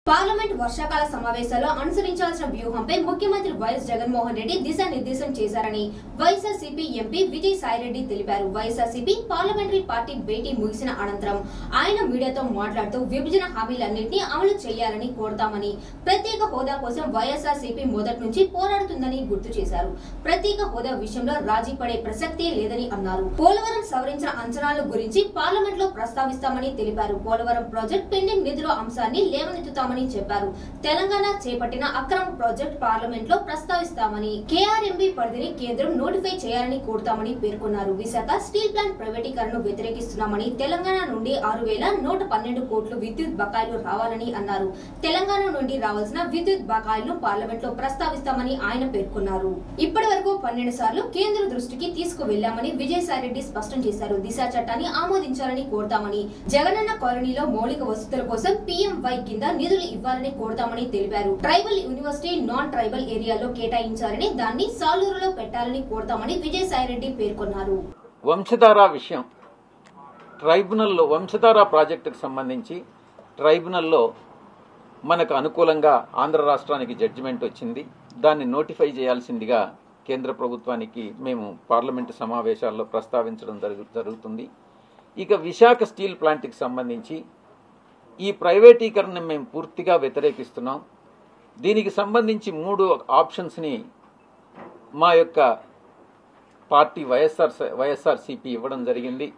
parliament వర్షాకాల సమావేశాల్లో అనుసరించాల్సిన వ్యూహంపై ముఖ్యమంత్రి వైఎస్ జగన్మోహన్ రెడ్డి దిశానిర్దేశం చేశారని వైఎస్ఆర్సీపీ ఎంపీ విజయ్ సాయిరెడ్డి తెలిపారు వైఎస్ఆర్సీపీ పార్లమెంటరీ పార్టీ భేటీ ముగిసిన అనంతరం ఆయన మీడియాతో మాట్లాడుతూ విభజన హామీలన్నింటినీ అమలు చేయాలని కోరతామని ప్రత్యేక హోదా కోసం వైఎస్ఆర్సీపీ మొదటి నుంచి పోరాడుతుందని గుర్తు చేశారు ప్రత్యేక హోదా విషయంలో రాజీ పడే ప్రసక్తే లేదని అన్నారు పోలవరం సవరించిన అంచనాల గురించి పార్లమెంట్ లో ప్రస్తావిస్తామని తెలిపారు పోలవరం ప్రాజెక్ట్ పెండింగ్ నిధుల అంశాన్ని లేవనెత్తుతామని చెప్పారు తెలంగాణ చేపట్టిన అక్రమ ప్రాజెక్ట్ పార్లమెంట్ లో ప్రస్తావిస్తామని కేఆర్ఎంబీ పరిధిని కేంద్రం నోటిఫై చేయాలని కోరుతామని పేర్కొన్నారు విశాఖ స్టీల్ ప్లాంట్ ప్రైవేటీకరణను వ్యతిరేకిస్తున్నామని తెలంగాణ నుండి ఆరు వేల నూట పన్నెండు కోట్లు విద్యుత్ బకాయిలు రావాలని అన్నారు తెలంగాణ నుండి రావాల్సిన విద్యుత్ బకాయిలను పార్లమెంట్ లో ప్రస్తావిస్తామని ఆయన పేర్కొన్నారు ఇప్పటి వరకు పన్నెండు సార్లు కేంద్ర దృష్టికి తీసుకువెళ్లామని విజయసాయిరెడ్డి స్పష్టం చేశారు దిశ చట్టాన్ని ఆమోదించాలని కోరుతామని జగనన్న కాలనీలో మౌలిక వసతుల కోసం పీఎంవై కింద నిధులు ఇవ్వాలని కోరుతామని తెలిపారు ట్రైబల్ యూనివర్సిటీ నాన్ ట్రైబల్ ఏరియాలో కేటాయించాలని దాన్ని సాలూరులో పెట్టాలని కోరుతామని విజయసాయిరెడ్డి పేర్కొన్నారు వంశధార విషయం ట్రైబ్యునల్లో వంశధార ప్రాజెక్టుకు సంబంధించి ట్రైబ్యునల్లో మనకు అనుకూలంగా ఆంధ్ర రాష్ట్రానికి జడ్జిమెంట్ వచ్చింది దాన్ని నోటిఫై చేయాల్సిందిగా కేంద్ర ప్రభుత్వానికి మేము పార్లమెంటు సమావేశాల్లో ప్రస్తావించడం జరుగు జరుగుతుంది ఇక విశాఖ స్టీల్ ప్లాంట్కి సంబంధించి ఈ ప్రైవేటీకరణ మేము పూర్తిగా వ్యతిరేకిస్తున్నాం దీనికి సంబంధించి మూడు ఆప్షన్స్ని మా యొక్క పార్టీ వైఎస్ఆర్ వైఎస్ఆర్సీపీ ఇవ్వడం జరిగింది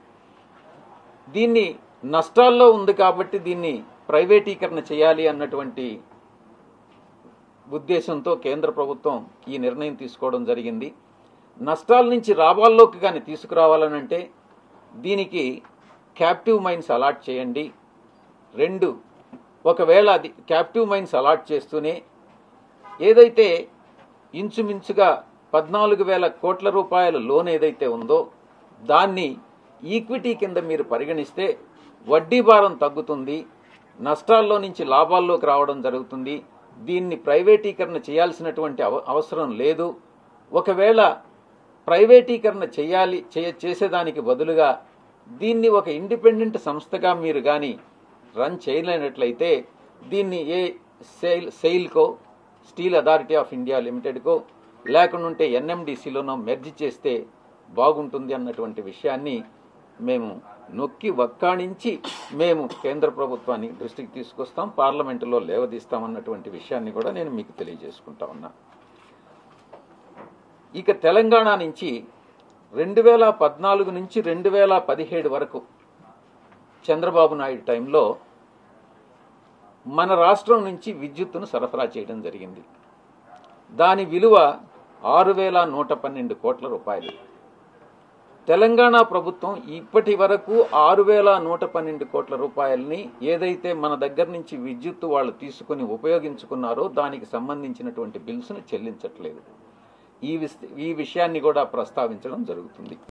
దీన్ని నష్టాల్లో ఉంది కాబట్టి దీన్ని ప్రైవేటీకరణ చేయాలి అన్నటువంటి ఉద్దేశంతో కేంద్ర ప్రభుత్వం ఈ నిర్ణయం తీసుకోవడం జరిగింది నష్టాల నుంచి లాభాల్లోకి కానీ తీసుకురావాలనంటే దీనికి క్యాప్టివ్ మైన్స్ అలాట్ చేయండి రెండు ఒకవేళ అది క్యాప్టివ్ మైన్స్ అలాట్ చేస్తూనే ఏదైతే ఇంచుమించుగా పద్నాలుగు వేల కోట్ల రూపాయల లోన్ ఏదైతే ఉందో దాన్ని ఈక్విటీ కింద మీరు పరిగణిస్తే వడ్డీ భారం తగ్గుతుంది నష్టాల్లో నుంచి లాభాల్లోకి రావడం జరుగుతుంది దీన్ని ప్రైవేటీకరణ చేయాల్సినటువంటి అవ- అవసరం లేదు ఒకవేళ ప్రైవేటీకరణ చేయాలి చేయ- చేసేదానికి బదులుగా దీన్ని ఒక ఇండిపెండెంట్ సంస్థగా మీరు కానీ రన్ చేయలేనట్లయితే దీన్ని ఏ సెయిల్ సెయిల్కో స్టీల్ అథారిటీ ఆఫ్ ఇండియా లిమిటెడ్కో లేకుంటే ఎన్ఎండిసిలోనో మెర్జ్ చేస్తే బాగుంటుంది అన్నటువంటి విషయాన్ని మేము నొక్కి వక్కాణించి మేము కేంద్ర ప్రభుత్వాన్ని దృష్టికి తీసుకొస్తాం పార్లమెంటులో లేవదీస్తామన్నటువంటి విషయాన్ని కూడా నేను మీకు తెలియజేసుకుంటా ఉన్నా ఇక తెలంగాణ నుంచి రెండు వేల పద్నాలుగు నుంచి రెండు వేల పదిహేడు వరకు చంద్రబాబు నాయుడు టైంలో మన రాష్ట్రం నుంచి విద్యుత్తును సరఫరా చేయడం జరిగింది దాని విలువ ఆరు వేల నూట పన్నెండు కోట్ల రూపాయలు తెలంగాణ ప్రభుత్వం ఇప్పటి వరకు ఆరు వేల నూట పన్నెండు కోట్ల రూపాయలని ఏదైతే మన దగ్గర నుంచి విద్యుత్తు వాళ్ళు తీసుకుని ఉపయోగించుకున్నారో దానికి సంబంధించినటువంటి బిల్స్ను చెల్లించట్లేదు ఈ విస్- ఈ విషయాన్ని కూడా ప్రస్తావించడం జరుగుతుంది